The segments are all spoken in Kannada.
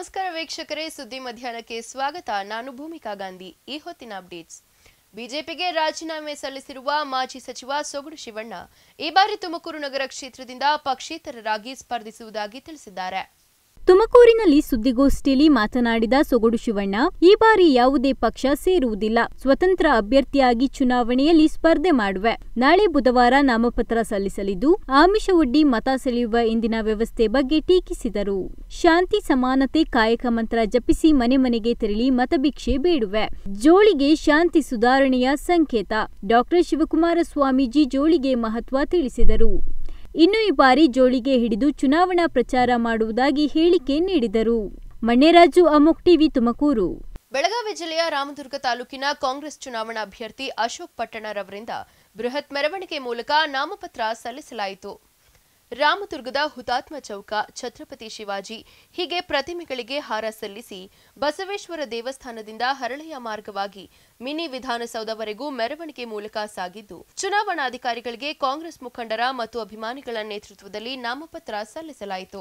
ನಮಸ್ಕಾರ ವೀಕ್ಷಕರೇ ಸುದ್ದಿ ಮಧ್ಯಾಹ್ನಕ್ಕೆ ಸ್ವಾಗತ ನಾನು ಭೂಮಿಕಾ ಗಾಂಧಿ ಈ ಹೊತ್ತಿನ ಅಪ್ಡೇಟ್ಸ್ ಬಿಜೆಪಿಗೆ ರಾಜೀನಾಮೆ ಸಲ್ಲಿಸಿರುವ ಮಾಜಿ ಸಚಿವ ಸೊಗಡು ಶಿವಣ್ಣ ಈ ಬಾರಿ ತುಮಕೂರು ನಗರ ಕ್ಷೇತ್ರದಿಂದ ಪಕ್ಷೇತರರಾಗಿ ಸ್ಪರ್ಧಿಸುವುದಾಗಿ ತಿಳಿಸಿದ್ದಾರೆ ತುಮಕೂರಿನಲ್ಲಿ ಸುದ್ದಿಗೋಷ್ಠಿಯಲ್ಲಿ ಮಾತನಾಡಿದ ಸೊಗಡು ಶಿವಣ್ಣ ಈ ಬಾರಿ ಯಾವುದೇ ಪಕ್ಷ ಸೇರುವುದಿಲ್ಲ ಸ್ವತಂತ್ರ ಅಭ್ಯರ್ಥಿಯಾಗಿ ಚುನಾವಣೆಯಲ್ಲಿ ಸ್ಪರ್ಧೆ ಮಾಡುವೆ ನಾಳೆ ಬುಧವಾರ ನಾಮಪತ್ರ ಸಲ್ಲಿಸಲಿದ್ದು ಆಮಿಷವೊಡ್ಡಿ ಮತ ಸೆಳೆಯುವ ಇಂದಿನ ವ್ಯವಸ್ಥೆ ಬಗ್ಗೆ ಟೀಕಿಸಿದರು ಶಾಂತಿ ಸಮಾನತೆ ಕಾಯಕ ಮಂತ್ರ ಜಪಿಸಿ ಮನೆ ಮನೆಗೆ ತೆರಳಿ ಮತಭಿಕ್ಷೆ ಬೇಡುವೆ ಜೋಳಿಗೆ ಶಾಂತಿ ಸುಧಾರಣೆಯ ಸಂಕೇತ ಡಾಕ್ಟರ್ ಶಿವಕುಮಾರ ಸ್ವಾಮೀಜಿ ಜೋಳಿಗೆ ಮಹತ್ವ ತಿಳಿಸಿದರು ಇನ್ನು ಈ ಬಾರಿ ಜೋಳಿಗೆ ಹಿಡಿದು ಚುನಾವಣಾ ಪ್ರಚಾರ ಮಾಡುವುದಾಗಿ ಹೇಳಿಕೆ ನೀಡಿದರು ಮಣ್ಣೆರಾಜು ಅಮೋಕ್ ಟಿವಿ ತುಮಕೂರು ಬೆಳಗಾವಿ ಜಿಲ್ಲೆಯ ರಾಮದುರ್ಗ ತಾಲೂಕಿನ ಕಾಂಗ್ರೆಸ್ ಚುನಾವಣಾ ಅಭ್ಯರ್ಥಿ ಅಶೋಕ್ ಪಟ್ಟಣರವರಿಂದ ಬೃಹತ್ ಮೆರವಣಿಗೆ ಮೂಲಕ ನಾಮಪತ್ರ ಸಲ್ಲಿಸಲಾಯಿತು ರಾಮದುರ್ಗದ ಹುತಾತ್ಮ ಚೌಕ ಛತ್ರಪತಿ ಶಿವಾಜಿ ಹೀಗೆ ಪ್ರತಿಮೆಗಳಿಗೆ ಹಾರ ಸಲ್ಲಿಸಿ ಬಸವೇಶ್ವರ ದೇವಸ್ಥಾನದಿಂದ ಹರಳೆಯ ಮಾರ್ಗವಾಗಿ ಮಿನಿ ವಿಧಾನಸೌಧವರೆಗೂ ಮೆರವಣಿಗೆ ಮೂಲಕ ಸಾಗಿದ್ದು ಚುನಾವಣಾಧಿಕಾರಿಗಳಿಗೆ ಕಾಂಗ್ರೆಸ್ ಮುಖಂಡರ ಮತ್ತು ಅಭಿಮಾನಿಗಳ ನೇತೃತ್ವದಲ್ಲಿ ನಾಮಪತ್ರ ಸಲ್ಲಿಸಲಾಯಿತು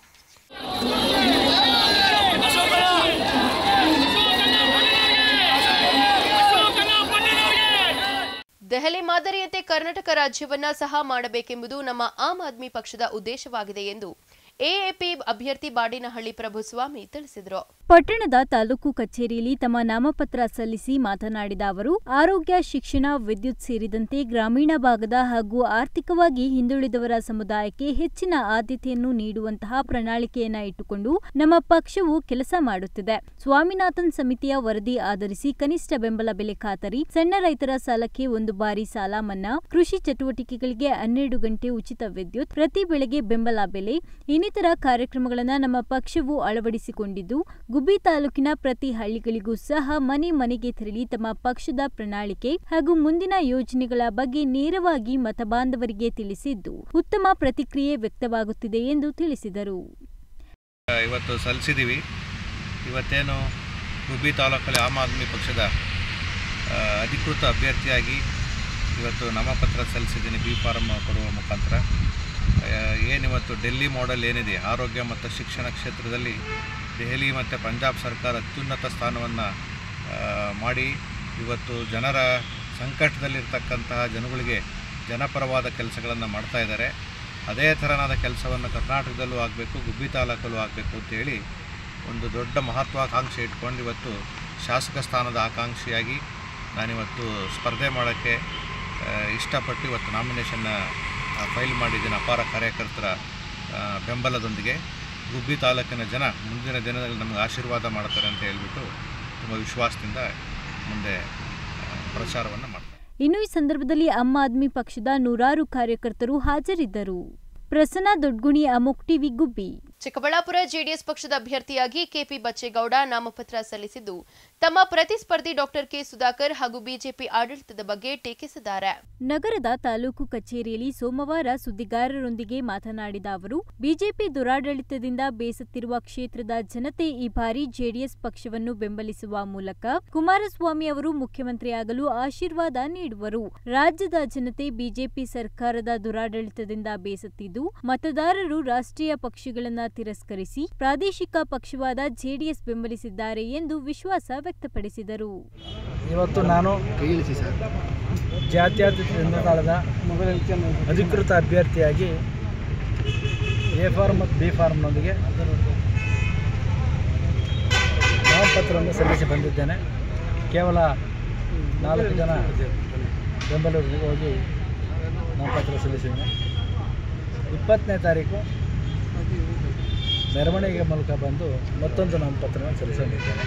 ದೆಹಲಿ ಮಾದರಿಯಂತೆ ಕರ್ನಾಟಕ ರಾಜ್ಯವನ್ನ ಸಹ ಮಾಡಬೇಕೆಂಬುದು ನಮ್ಮ ಆಮ್ ಆದ್ಮಿ ಪಕ್ಷದ ಉದ್ದೇಶವಾಗಿದೆ ಎಂದು ಎಎಪಿ ಅಭ್ಯರ್ಥಿ ಬಾಡಿನಹಳ್ಳಿ ಪ್ರಭುಸ್ವಾಮಿ ತಿಳಿಸಿದರು ಪಟ್ಟಣದ ತಾಲೂಕು ಕಚೇರಿಯಲ್ಲಿ ತಮ್ಮ ನಾಮಪತ್ರ ಸಲ್ಲಿಸಿ ಮಾತನಾಡಿದ ಅವರು ಆರೋಗ್ಯ ಶಿಕ್ಷಣ ವಿದ್ಯುತ್ ಸೇರಿದಂತೆ ಗ್ರಾಮೀಣ ಭಾಗದ ಹಾಗೂ ಆರ್ಥಿಕವಾಗಿ ಹಿಂದುಳಿದವರ ಸಮುದಾಯಕ್ಕೆ ಹೆಚ್ಚಿನ ಆದ್ಯತೆಯನ್ನು ನೀಡುವಂತಹ ಪ್ರಣಾಳಿಕೆಯನ್ನ ಇಟ್ಟುಕೊಂಡು ನಮ್ಮ ಪಕ್ಷವು ಕೆಲಸ ಮಾಡುತ್ತಿದೆ ಸ್ವಾಮಿನಾಥನ್ ಸಮಿತಿಯ ವರದಿ ಆಧರಿಸಿ ಕನಿಷ್ಠ ಬೆಂಬಲ ಬೆಲೆ ಖಾತರಿ ಸಣ್ಣ ರೈತರ ಸಾಲಕ್ಕೆ ಒಂದು ಬಾರಿ ಸಾಲ ಮನ್ನಾ ಕೃಷಿ ಚಟುವಟಿಕೆಗಳಿಗೆ ಹನ್ನೆರಡು ಗಂಟೆ ಉಚಿತ ವಿದ್ಯುತ್ ಪ್ರತಿ ಬೆಳೆಗೆ ಬೆಂಬಲ ಬೆಲೆ ಇನ್ನಿತರ ಕಾರ್ಯಕ್ರಮಗಳನ್ನು ನಮ್ಮ ಪಕ್ಷವು ಅಳವಡಿಸಿಕೊಂಡಿದ್ದು ಗುಬ್ಬಿ ತಾಲೂಕಿನ ಪ್ರತಿ ಹಳ್ಳಿಗಳಿಗೂ ಸಹ ಮನೆ ಮನೆಗೆ ತೆರಳಿ ತಮ್ಮ ಪಕ್ಷದ ಪ್ರಣಾಳಿಕೆ ಹಾಗೂ ಮುಂದಿನ ಯೋಜನೆಗಳ ಬಗ್ಗೆ ನೇರವಾಗಿ ಮತಬಾಂಧವರಿಗೆ ತಿಳಿಸಿದ್ದು ಉತ್ತಮ ಪ್ರತಿಕ್ರಿಯೆ ವ್ಯಕ್ತವಾಗುತ್ತಿದೆ ಎಂದು ತಿಳಿಸಿದರು ಇವತ್ತು ಸಲ್ಲಿಸಿದ್ದೀವಿ ಇವತ್ತೇನು ಗುಬ್ಬಿ ತಾಲೂಕಲ್ಲಿ ಆಮ್ ಆದ್ಮಿ ಪಕ್ಷದ ಆ, ಅಧಿಕೃತ ಅಭ್ಯರ್ಥಿಯಾಗಿ ಇವತ್ತು ನಾಮಪತ್ರ ಸಲ್ಲಿಸಿದ್ದೀನಿ ಬಿ ಫಾರಮ್ ಕೊಡುವ ಮುಖಾಂತರ ಆ, ಏನಿವತ್ತು ಡೆಲ್ಲಿ ಮಾಡೆಲ್ ಏನಿದೆ ಆರೋಗ್ಯ ಮತ್ತು ಶಿಕ್ಷಣ ಕ್ಷೇತ್ರದಲ್ಲಿ ದೆಹಲಿ ಮತ್ತು ಪಂಜಾಬ್ ಸರ್ಕಾರ ಅತ್ಯುನ್ನತ ಸ್ಥಾನವನ್ನು ಮಾಡಿ ಇವತ್ತು ಜನರ ಸಂಕಟದಲ್ಲಿರ್ತಕ್ಕಂತಹ ಜನಗಳಿಗೆ ಜನಪರವಾದ ಕೆಲಸಗಳನ್ನು ಮಾಡ್ತಾ ಇದ್ದಾರೆ ಅದೇ ಥರನಾದ ಕೆಲಸವನ್ನು ಕರ್ನಾಟಕದಲ್ಲೂ ಆಗಬೇಕು ಗುಬ್ಬಿ ತಾಲೂಕಲ್ಲೂ ಆಗಬೇಕು ಅಂತೇಳಿ ಒಂದು ದೊಡ್ಡ ಮಹತ್ವಾಕಾಂಕ್ಷೆ ಇಟ್ಕೊಂಡು ಇವತ್ತು ಶಾಸಕ ಸ್ಥಾನದ ಆಕಾಂಕ್ಷಿಯಾಗಿ ನಾನಿವತ್ತು ಸ್ಪರ್ಧೆ ಮಾಡೋಕ್ಕೆ ಆ, ಇಷ್ಟಪಟ್ಟು ಇವತ್ತು ನಾಮಿನೇಷನ್ನ ಫೈಲ್ ಮಾಡಿದ್ದೀನಿ ಅಪಾರ ಕಾರ್ಯಕರ್ತರ ಆ, ಬೆಂಬಲದೊಂದಿಗೆ ಗುಬ್ಬಿ ತಾಲೂಕಿನ ಜನ ಮುಂದಿನ ದಿನದಲ್ಲಿ ನಮಗೆ ಆಶೀರ್ವಾದ ಮಾಡ್ತಾರೆ ಅಂತ ಹೇಳ್ಬಿಟ್ಟು ತುಂಬ ವಿಶ್ವಾಸದಿಂದ ಮುಂದೆ ಪ್ರಚಾರವನ್ನು ಮಾಡ್ತಾರೆ ಇನ್ನು ಈ ಸಂದರ್ಭದಲ್ಲಿ ಆಮ್ ಆದ್ಮಿ ಪಕ್ಷದ ನೂರಾರು ಕಾರ್ಯಕರ್ತರು ಹಾಜರಿದ್ದರು ಪ್ರಸನ್ನ ದೊಡ್ಗುಣಿ ಅಮೋಕ್ ಟಿವಿ ಗುಬ್ಬಿ ಚಿಕ್ಕಬಳ್ಳಾಪುರ ಜೆಡಿಎಸ್ ಪಕ್ಷದ ಅಭ್ಯರ್ಥಿಯಾಗಿ ಕೆಪಿ ಬಚ್ಚೇಗೌಡ ನಾಮಪತ್ರ ಸಲ್ಲಿಸಿದ್ದು ತಮ್ಮ ಪ್ರತಿಸ್ಪರ್ಧಿ ಡಾಕ್ಟರ್ ಕೆ ಸುಧಾಕರ್ ಹಾಗೂ ಬಿಜೆಪಿ ಆಡಳಿತದ ಬಗ್ಗೆ ಟೀಕಿಸಿದ್ದಾರೆ ನಗರದ ತಾಲೂಕು ಕಚೇರಿಯಲ್ಲಿ ಸೋಮವಾರ ಸುದ್ದಿಗಾರರೊಂದಿಗೆ ಮಾತನಾಡಿದ ಅವರು ಬಿಜೆಪಿ ದುರಾಡಳಿತದಿಂದ ಬೇಸತ್ತಿರುವ ಕ್ಷೇತ್ರದ ಜನತೆ ಈ ಬಾರಿ ಜೆಡಿಎಸ್ ಪಕ್ಷವನ್ನು ಬೆಂಬಲಿಸುವ ಮೂಲಕ ಕುಮಾರಸ್ವಾಮಿ ಅವರು ಮುಖ್ಯಮಂತ್ರಿಯಾಗಲು ಆಶೀರ್ವಾದ ನೀಡುವರು ರಾಜ್ಯದ ಜನತೆ ಬಿಜೆಪಿ ಸರ್ಕಾರದ ದುರಾಡಳಿತದಿಂದ ಬೇಸತ್ತಿದ್ದು ಮತದಾರರು ರಾಷ್ಟ್ರೀಯ ಪಕ್ಷಗಳನ್ನ ತಿರಸ್ಕರಿಸಿ ಪ್ರಾದೇಶಿಕ ಪಕ್ಷವಾದ ಜೆಡಿಎಸ್ ಬೆಂಬಲಿಸಿದ್ದಾರೆ ಎಂದು ವಿಶ್ವಾಸ ವ್ಯಕ್ತಪಡಿಸಿದರು ಇವತ್ತು ನಾನು ಜಾತ್ಯತೀತ ಜನತಾಳದ ಅಧಿಕೃತ ಅಭ್ಯರ್ಥಿಯಾಗಿ ಎ ಫಾರ್ಮ್ ಮತ್ತು ಬಿ ಫಾರ್ಮ್ನೊಂದಿಗೆ ನಾಮಪತ್ರವನ್ನು ಸಲ್ಲಿಸಿ ಬಂದಿದ್ದೇನೆ ಕೇವಲ ನಾಲ್ಕು ಜನ ಬೆಂಬಲಿಗರಿಗೆ ಹೋಗಿ ನಾಮಪತ್ರ ಸಲ್ಲಿಸಿದ್ದೇನೆ ಇಪ್ಪತ್ತನೇ ತಾರೀಕು ಮೆರವಣಿಗೆ ಮೂಲಕ ಬಂದು ಮತ್ತೊಂದು ನಾಮಪತ್ರವನ್ನು ಸಲ್ಲಿಸಲಿದ್ದೇನೆ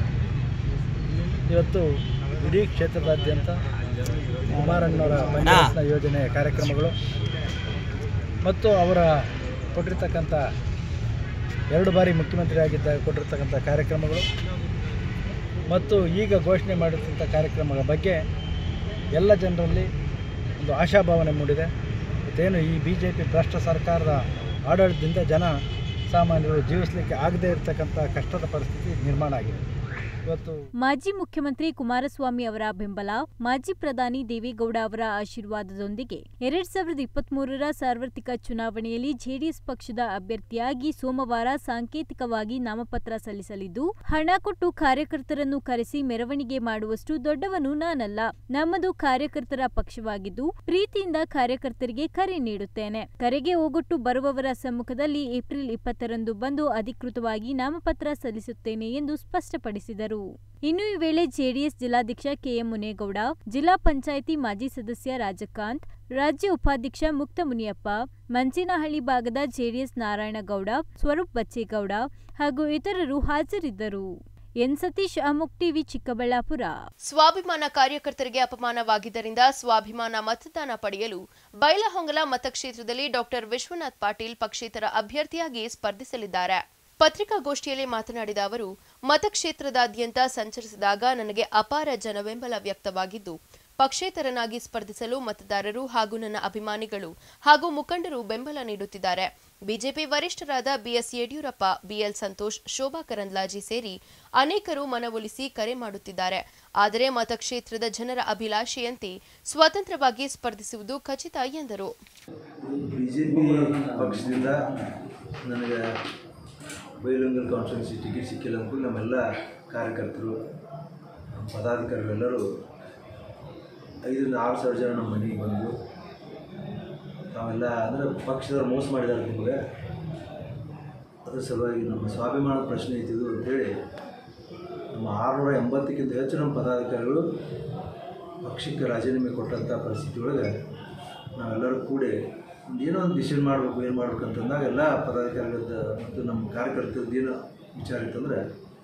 ಇವತ್ತು ಇಡೀ ಕ್ಷೇತ್ರದಾದ್ಯಂತ ಕುಮಾರಣ್ಣವರ ಪಂಚಾಯತ್ನ ಯೋಜನೆ ಕಾರ್ಯಕ್ರಮಗಳು ಮತ್ತು ಅವರ ಕೊಟ್ಟಿರ್ತಕ್ಕಂಥ ಎರಡು ಬಾರಿ ಮುಖ್ಯಮಂತ್ರಿ ಆಗಿದ್ದಾಗ ಕೊಟ್ಟಿರ್ತಕ್ಕಂಥ ಕಾರ್ಯಕ್ರಮಗಳು ಮತ್ತು ಈಗ ಘೋಷಣೆ ಮಾಡಿರ್ತಕ್ಕಂಥ ಕಾರ್ಯಕ್ರಮಗಳ ಬಗ್ಗೆ ಎಲ್ಲ ಜನರಲ್ಲಿ ಒಂದು ಆಶಾಭಾವನೆ ಮೂಡಿದೆ ಮತ್ತೇನು ಈ ಬಿ ಜೆ ಪಿ ಭ್ರಷ್ಟ ಸರ್ಕಾರದ ಆಡಳಿತದಿಂದ ಜನ ಸಾಮಾನ್ಯರು ಜೀವಿಸಲಿಕ್ಕೆ ಆಗದೇ ಇರತಕ್ಕಂಥ ಕಷ್ಟದ ಪರಿಸ್ಥಿತಿ ನಿರ್ಮಾಣ ಆಗಿದೆ ಇವತ್ತು ಮಾಜಿ ಮುಖ್ಯಮಂತ್ರಿ ಕುಮಾರಸ್ವಾಮಿ ಅವರ ಬೆಂಬಲ ಮಾಜಿ ಪ್ರಧಾನಿ ದೇವೇಗೌಡ ಅವರ ಆಶೀರ್ವಾದದೊಂದಿಗೆ ಎರಡ್ ಸಾವಿರದ ಇಪ್ಪತ್ಮೂರರ ಸಾರ್ವತ್ರಿಕ ಚುನಾವಣೆಯಲ್ಲಿ ಜೆಡಿಎಸ್ ಪಕ್ಷದ ಅಭ್ಯರ್ಥಿಯಾಗಿ ಸೋಮವಾರ ಸಾಂಕೇತಿಕವಾಗಿ ನಾಮಪತ್ರ ಸಲ್ಲಿಸಲಿದ್ದು ಹಣ ಕೊಟ್ಟು ಕಾರ್ಯಕರ್ತರನ್ನು ಕರೆಸಿ ಮೆರವಣಿಗೆ ಮಾಡುವಷ್ಟು ದೊಡ್ಡವನು ನಾನಲ್ಲ ನಮ್ಮದು ಕಾರ್ಯಕರ್ತರ ಪಕ್ಷವಾಗಿದ್ದು ಪ್ರೀತಿಯಿಂದ ಕಾರ್ಯಕರ್ತರಿಗೆ ಕರೆ ನೀಡುತ್ತೇನೆ ಕರೆಗೆ ಓಗೊಟ್ಟು ಬರುವವರ ಸಮ್ಮುಖದಲ್ಲಿ ಏಪ್ರಿಲ್ ಇಪ್ಪತ್ತರಂದು ಬಂದು ಅಧಿಕೃತವಾಗಿ ನಾಮಪತ್ರ ಸಲ್ಲಿಸುತ್ತೇನೆ ಎಂದು ಸ್ಪಷ್ಟಪಡಿಸಿದರು ಇನ್ನು ಈ ವೇಳೆ ಜೆಡಿಎಸ್ ಜಿಲ್ಲಾಧ್ಯಕ್ಷ ಕೆಎಂ ಮುನೇಗೌಡ ಜಿಲ್ಲಾ ಪಂಚಾಯಿತಿ ಮಾಜಿ ಸದಸ್ಯ ರಾಜಕಾಂತ್ ರಾಜ್ಯ ಉಪಾಧ್ಯಕ್ಷ ಮುಕ್ತ ಮುನಿಯಪ್ಪ ಮಂಚಿನಹಳ್ಳಿ ಭಾಗದ ಜೆಡಿಎಸ್ ನಾರಾಯಣಗೌಡ ಸ್ವರೂಪ್ ಬಚ್ಚೇಗೌಡ ಹಾಗೂ ಇತರರು ಹಾಜರಿದ್ದರು ಎನ್ ಸತೀಶ್ ಅಮುಕ್ ಟಿವಿ ಚಿಕ್ಕಬಳ್ಳಾಪುರ ಸ್ವಾಭಿಮಾನ ಕಾರ್ಯಕರ್ತರಿಗೆ ಅಪಮಾನವಾಗಿದ್ದರಿಂದ ಸ್ವಾಭಿಮಾನ ಮತದಾನ ಪಡೆಯಲು ಬೈಲಹೊಂಗಲ ಮತಕ್ಷೇತ್ರದಲ್ಲಿ ಡಾಕ್ಟರ್ ವಿಶ್ವನಾಥ್ ಪಾಟೀಲ್ ಪಕ್ಷೇತರ ಅಭ್ಯರ್ಥಿಯಾಗಿ ಸ್ಪರ್ಧಿಸಲಿದ್ದಾರೆ ಪತ್ರಿಕಾಗೋಷ್ಠಿಯಲ್ಲಿ ಮಾತನಾಡಿದ ಅವರು ಮತಕ್ಷೇತ್ರದಾದ್ಯಂತ ಸಂಚರಿಸಿದಾಗ ನನಗೆ ಅಪಾರ ಜನಬೆಂಬಲ ವ್ಯಕ್ತವಾಗಿದ್ದು ಪಕ್ಷೇತರನಾಗಿ ಸ್ಪರ್ಧಿಸಲು ಮತದಾರರು ಹಾಗೂ ನನ್ನ ಅಭಿಮಾನಿಗಳು ಹಾಗೂ ಮುಖಂಡರು ಬೆಂಬಲ ನೀಡುತ್ತಿದ್ದಾರೆ ಬಿಜೆಪಿ ವರಿಷ್ಠರಾದ ಬಿಎಸ್ ಯಡಿಯೂರಪ್ಪ ಬಿಎಲ್ ಸಂತೋಷ್ ಶೋಭಾ ಕರಂದ್ಲಾಜಿ ಸೇರಿ ಅನೇಕರು ಮನವೊಲಿಸಿ ಕರೆ ಮಾಡುತ್ತಿದ್ದಾರೆ ಆದರೆ ಮತಕ್ಷೇತ್ರದ ಜನರ ಅಭಿಲಾಷೆಯಂತೆ ಸ್ವತಂತ್ರವಾಗಿ ಸ್ಪರ್ಧಿಸುವುದು ಖಚಿತ ಎಂದರು ಬಿ ಜೆ ಪಿ ಪಕ್ಷದಿಂದ ನನಗೆ ಬೈಲಂಗಲ್ ಕಾನ್ಸ್ಟಿಟ್ಯೂನ್ಸಿ ಟಿಕೆಟ್ ಸಿಕ್ಕಿಲ್ಲ ಅಂದ್ಕೊಂಡು ನಮ್ಮೆಲ್ಲ ಕಾರ್ಯಕರ್ತರು ಪದಾಧಿಕಾರಿಗಳೆಲ್ಲರೂ ಐದರಿಂದ ಆರು ಸಾವಿರ ಜನ ನಮ್ಮ ಮನೆಗೆ ಬಂದು ತಾವೆಲ್ಲ ಅಂದರೆ ಪಕ್ಷದವ್ರು ಮೋಸ ಮಾಡಿದ್ದಾರೆ ನಿಮಗೆ ಅದ್ರ ಸಲುವಾಗಿ ನಮ್ಮ ಸ್ವಾಭಿಮಾನದ ಪ್ರಶ್ನೆ ಐತಿದು ಅಂತೇಳಿ ನಮ್ಮ ಆರುನೂರ ಎಂಬತ್ತಕ್ಕಿಂತ ಹೆಚ್ಚು ನಮ್ಮ ಪದಾಧಿಕಾರಿಗಳು ಪಕ್ಷಕ್ಕೆ ರಾಜೀನಾಮೆ ಕೊಟ್ಟಂಥ ಪರಿಸ್ಥಿತಿ ಒಳಗೆ ನಾವೆಲ್ಲರೂ ಕೂಡಿ ಒಂದು ಏನೋ ಒಂದು ಡಿಸಿಷನ್ ಮಾಡಬೇಕು ಏನು ಮಾಡ್ಬೇಕು ಅಂತಂದಾಗ ಎಲ್ಲ ಪದಾಧಿಕಾರಿಗಳದ್ದು ಮತ್ತು ನಮ್ಮ ಕಾರ್ಯಕರ್ತರದ್ದು ಏನು ವಿಚಾರ ಇತ್ತಂದರೆ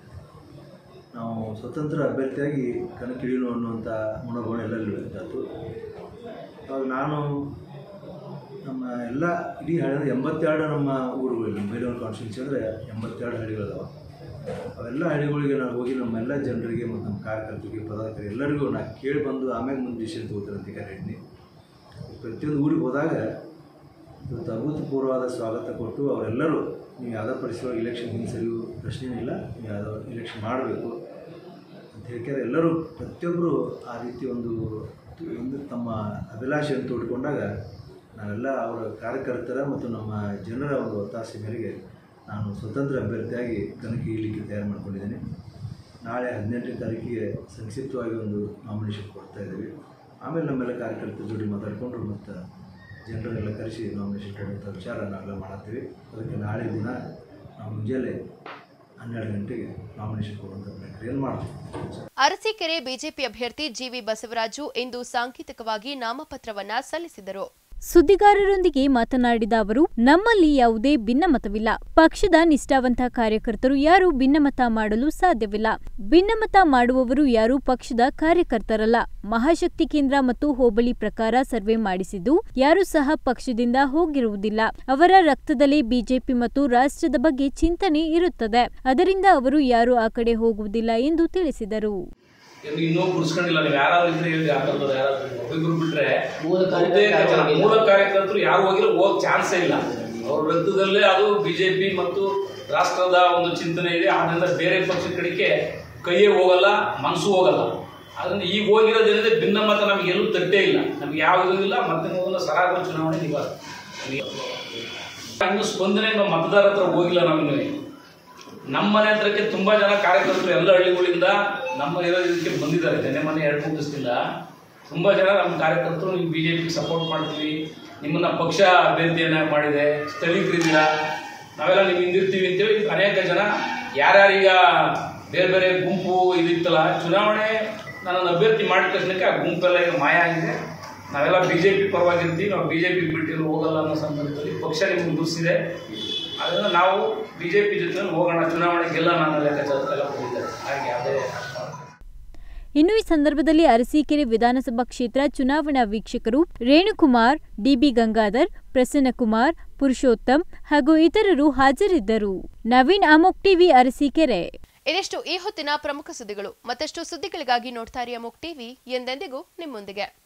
ನಾವು ಸ್ವತಂತ್ರ ಅಭ್ಯರ್ಥಿಯಾಗಿ ಕಣಕ್ಕಿಳಿಯೋಣ ಅನ್ನುವಂಥ ಮನೋಭಾವನೆ ಎಲ್ಲರಿಗೂ ಇದ್ದಾತು ಅವಾಗ ನಾನು ನಮ್ಮ ಎಲ್ಲ ಇಡೀ ಹಳ್ಳಿ ಎಂಬತ್ತೆರಡು ನಮ್ಮ ಊರುಗಳು ನಮ್ಮ ಬೇಲೂರು ಕಾನ್ಸ್ಟಿಟ್ಯೂನ್ಸಿ ಅಂದರೆ ಎಂಬತ್ತೆರಡು ಹಳ್ಳಿಗಳದಾವ ಅವೆಲ್ಲ ಹಳ್ಳಿಗಳಿಗೆ ನಾನು ಹೋಗಿ ನಮ್ಮೆಲ್ಲ ಜನರಿಗೆ ಮತ್ತು ನಮ್ಮ ಕಾರ್ಯಕರ್ತರಿಗೆ ಪದಾಧಿಕಾರಿ ಎಲ್ಲರಿಗೂ ನಾನು ಕೇಳಿ ಬಂದು ಆಮೇಲೆ ಮುಂದೆ ಡಿಸಿಷನ್ ತೊಗೋತಾರೆ ಅಂತ ಹೇಳಿದ್ನಿ ಪ್ರತಿಯೊಂದು ಊರಿಗೆ ಹೋದಾಗ ಇವತ್ತು ಅಭೂತಪೂರ್ವವಾದ ಸ್ವಾಗತ ಕೊಟ್ಟು ಅವರೆಲ್ಲರೂ ನೀವು ಯಾವುದೋ ಪರಿಸ್ಥಿತಿ ಇಲೆಕ್ಷನ್ ಹಿಂದೆ ಸರಿಯು ಪ್ರಶ್ನೆನೇ ಇಲ್ಲ ನೀವು ಯಾವುದೋ ಇಲೆಕ್ಷನ್ ಮಾಡಬೇಕು ಅಂತ ಹೇಳ್ತಾರೆ ಎಲ್ಲರೂ ಪ್ರತಿಯೊಬ್ಬರು ಆ ರೀತಿ ಒಂದು ಒಂದು ತಮ್ಮ ಅಭಿಲಾಷೆಯನ್ನು ತೋಡ್ಕೊಂಡಾಗ ನಾವೆಲ್ಲ ಅವರ ಕಾರ್ಯಕರ್ತರ ಮತ್ತು ನಮ್ಮ ಜನರ ಒಂದು ಒತ್ತಾಸೆ ಮೇರೆಗೆ ನಾನು ಸ್ವತಂತ್ರ ಅಭ್ಯರ್ಥಿಯಾಗಿ ಕಣಕ್ಕೆ ಇಳಿಲಿಕ್ಕೆ ತಯಾರು ಮಾಡ್ಕೊಂಡಿದ್ದೇನೆ ನಾಳೆ ಹದಿನೆಂಟನೇ ತಾರೀಕಿಗೆ ಸಂಕ್ಷಿಪ್ತವಾಗಿ ಒಂದು ನಾಮಿನೇಷನ್ ಕೊಡ್ತಾ ಇದ್ದೀವಿ ಆಮೇಲೆ ನಮ್ಮೆಲ್ಲ ಕಾರ್ಯಕರ್ತರ ಜೋಡಿ ಮಾತಾಡಿಕೊಂಡು ಮತ್ತು ಜನರನ್ನೆಲ್ಲ ಕರೆಸಿ ನಾಮಿನೇಷನ್ ಕೊಡುವಂಥ ವಿಚಾರ ನಾವೆಲ್ಲ ಮಾಡತ್ತೀವಿ ಅದಕ್ಕೆ ನಾಳೆ ದಿನ ನಾವು ಮುಂಜಾನೆ ಹನ್ನೆರಡು ಗಂಟೆಗೆ ನಾಮಿನೇಷನ್ ಕೊಡುವಂಥ ಪ್ರಕ್ರಿಯೆಯನ್ನು ಮಾಡ್ತೀವಿ ಅರಸೀಕೆರೆ ಬಿಜೆಪಿ ಅಭ್ಯರ್ಥಿ ಜಿವಿ ಬಸವರಾಜು ಇಂದು ಸಾಂಕೇತಿಕವಾಗಿ ನಾಮಪತ್ರವನ್ನ ಸಲ್ಲಿಸಿದರು ಸುದ್ದಿಗಾರರೊಂದಿಗೆ ಮಾತನಾಡಿದ ಅವರು ನಮ್ಮಲ್ಲಿ ಯಾವುದೇ ಭಿನ್ನಮತವಿಲ್ಲ ಪಕ್ಷದ ನಿಷ್ಠಾವಂತ ಕಾರ್ಯಕರ್ತರು ಯಾರು ಭಿನ್ನಮತ ಮಾಡಲು ಸಾಧ್ಯವಿಲ್ಲ ಭಿನ್ನಮತ ಮಾಡುವವರು ಯಾರು ಪಕ್ಷದ ಕಾರ್ಯಕರ್ತರಲ್ಲ ಮಹಾಶಕ್ತಿ ಕೇಂದ್ರ ಮತ್ತು ಹೋಬಳಿ ಪ್ರಕಾರ ಸರ್ವೆ ಮಾಡಿಸಿದ್ದು ಯಾರು ಸಹ ಪಕ್ಷದಿಂದ ಹೋಗಿರುವುದಿಲ್ಲ ಅವರ ರಕ್ತದಲ್ಲೇ ಬಿಜೆಪಿ ಮತ್ತು ರಾಷ್ಟ್ರದ ಬಗ್ಗೆ ಚಿಂತನೆ ಇರುತ್ತದೆ ಅದರಿಂದ ಅವರು ಯಾರು ಆ ಕಡೆ ಹೋಗುವುದಿಲ್ಲ ಎಂದು ತಿಳಿಸಿದರು ಎಂದು ಇನ್ನೂ ಗುಡಿಸ್ಕೊಂಡಿಲ್ಲ ನೀವು ಯಾರಾದ್ರೂ ಇದ್ರೆ ಹೇಳಿ ಹಾಕೋದು ಯಾರಾದ್ರೂ ಒಬ್ಬೊಬ್ರು ಬಿಟ್ರೆ ಬಹುತೇಕ ಜನ ಮೂಲ ಕಾರ್ಯಕರ್ತರು ಯಾರು ಹೋಗಿಲ್ಲ ಹೋಗಕ್ ಚಾನ್ಸೇ ಇಲ್ಲ ಅವ್ರ ರಕ್ತದಲ್ಲೇ ಅದು ಬಿಜೆಪಿ ಮತ್ತು ರಾಷ್ಟ್ರದ ಒಂದು ಚಿಂತನೆ ಇದೆ ಆದ್ರಿಂದ ಬೇರೆ ಪಕ್ಷದ ಕಡೆಗೆ ಕೈಯೇ ಹೋಗಲ್ಲ ಮನಸ್ಸು ಹೋಗಲ್ಲ ಅದರಿಂದ ಈಗ ಹೋಗಿರೋದ್ರಿಂದ ಭಿನ್ನಮತ ನಮಗೆ ಎಲ್ಲೂ ತಟ್ಟೇ ಇಲ್ಲ ನಮ್ಗೆ ಯಾವುದೂ ಇಲ್ಲ ಮತ್ತೆ ಮೊದಲ ಸರಾಗ ಚುನಾವಣೆ ನಿವಾರ ಇನ್ನು ಸ್ಪಂದನೆ ನಾವು ಮತದಾರ ಹತ್ರ ಹೋಗಿಲ್ಲ ನಾವಿನ್ನೂ ನಮ್ಮ ಮನೆ ಹತ್ರಕ್ಕೆ ತುಂಬಾ ಜನ ಕಾರ್ಯಕರ್ತರು ಎಲ್ಲ ಹಳ್ಳಿಗಳಿಂದ ನಮ್ಮ ಇರೋದಕ್ಕೆ ಬಂದಿದ್ದಾರೆ ಜನ ಮನೆ ಎರಡು ಮೂರು ದಿವಸದಿಂದ ತುಂಬಾ ಜನ ನಮ್ಮ ಕಾರ್ಯಕರ್ತರು ನೀವು ಬಿಜೆಪಿಗೆ ಸಪೋರ್ಟ್ ಮಾಡ್ತೀವಿ ನಿಮ್ಮನ್ನ ಪಕ್ಷ ಅಭ್ಯರ್ಥಿಯನ್ನ ಮಾಡಿದೆ ಸ್ಥಳೀಕರಿದ್ದೀರಾ ನಾವೆಲ್ಲ ನೀವು ಹಿಂದಿರ್ತೀವಿ ಅಂತೇಳಿ ಅನೇಕ ಜನ ಯಾರ್ಯಾರೀಗ ಬೇರೆ ಬೇರೆ ಗುಂಪು ಇದಿತ್ತಲ್ಲ ಚುನಾವಣೆ ನನ್ನನ್ನು ಅಭ್ಯರ್ಥಿ ಮಾಡಿದ ತಕ್ಷಣಕ್ಕೆ ಆ ಗುಂಪೆಲ್ಲ ಈಗ ಮಾಯ ಆಗಿದೆ ನಾವೆಲ್ಲ ಬಿ ಜೆ ಪಿ ಪರವಾಗಿರ್ತೀವಿ ನಾವು ಬಿ ಜೆ ಪಿ ಬಿಟ್ಟಿರೋ ಹೋಗಲ್ಲ ಅನ್ನೋ ಸಂದರ್ಭದಲ್ಲಿ ಪಕ್ಷ ನಿಮ್ಗೆ ಗುರುಸಿದೆ ಅದರಿಂದ ನಾವು ಬಿ ಜೆ ಪಿ ಜೊತೆ ಹೋಗೋಣ ಚುನಾವಣೆ ಗೆಲ್ಲೋಣ ಅನ್ನೋ ಲೆಕ್ಕಾಚಾರ ಎಲ್ಲ ಬಂದಿದ್ದಾರೆ ಹಾಗೆ ಯಾವುದೇ ಇನ್ನು ಈ ಸಂದರ್ಭದಲ್ಲಿ ಅರಸೀಕೆರೆ ವಿಧಾನಸಭಾ ಕ್ಷೇತ್ರ ಚುನಾವಣಾ ವೀಕ್ಷಕರು ರೇಣುಕುಮಾರ್ ಡಿಬಿ ಗಂಗಾಧರ್ ಪ್ರಸನ್ನಕುಮಾರ್ ಪುರುಷೋತ್ತಮ್ ಹಾಗೂ ಇತರರು ಹಾಜರಿದ್ದರು ನವೀನ್ ಅಮೋಕ್ ಟಿವಿ ಅರಸೀಕೆರೆ ಇದಿಷ್ಟು ಈ ಹೊತ್ತಿನ ಪ್ರಮುಖ ಸುದ್ದಿಗಳು ಮತ್ತಷ್ಟು ಸುದ್ದಿಗಳಿಗಾಗಿ ನೋಡ್ತಾ ಇರಿ ಅಮೋಕ್ ಟಿವಿ ಎಂದೆಂದಿಗೂ ನಿಮ್ಮೊಂದಿಗೆ